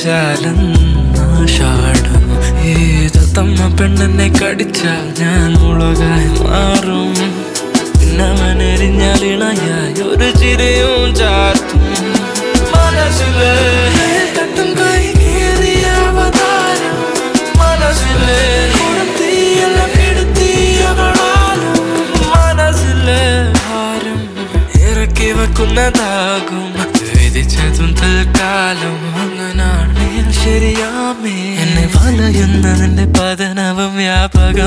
ചാലന്നാഷാടും ഏതത്തമ്മ പെണ്ണെന്നെ കടിച്ചാൽ ഞാൻ മുളകായി മാറും പിന്നവനെരിഞ്ഞാൽ ഇണയായി ഒരു ചിരയും ചാർത്തും മനസ്സിലെ തട്ടും കൈ കീറിയ അവതാരം മനസ്സിലെ കൊടുത്തിയെല്ലാം കെടുത്തിയവളാലും മനസ്സിലെ ഭാരം ഇറക്കി വെക്കുന്നതാകും വിധിച്ചതും തൽക്കാലം അങ്ങനാണ് ശരിയാമേ എന്നെ വലയുന്നതിന്റെ പതനവും വ്യാപകം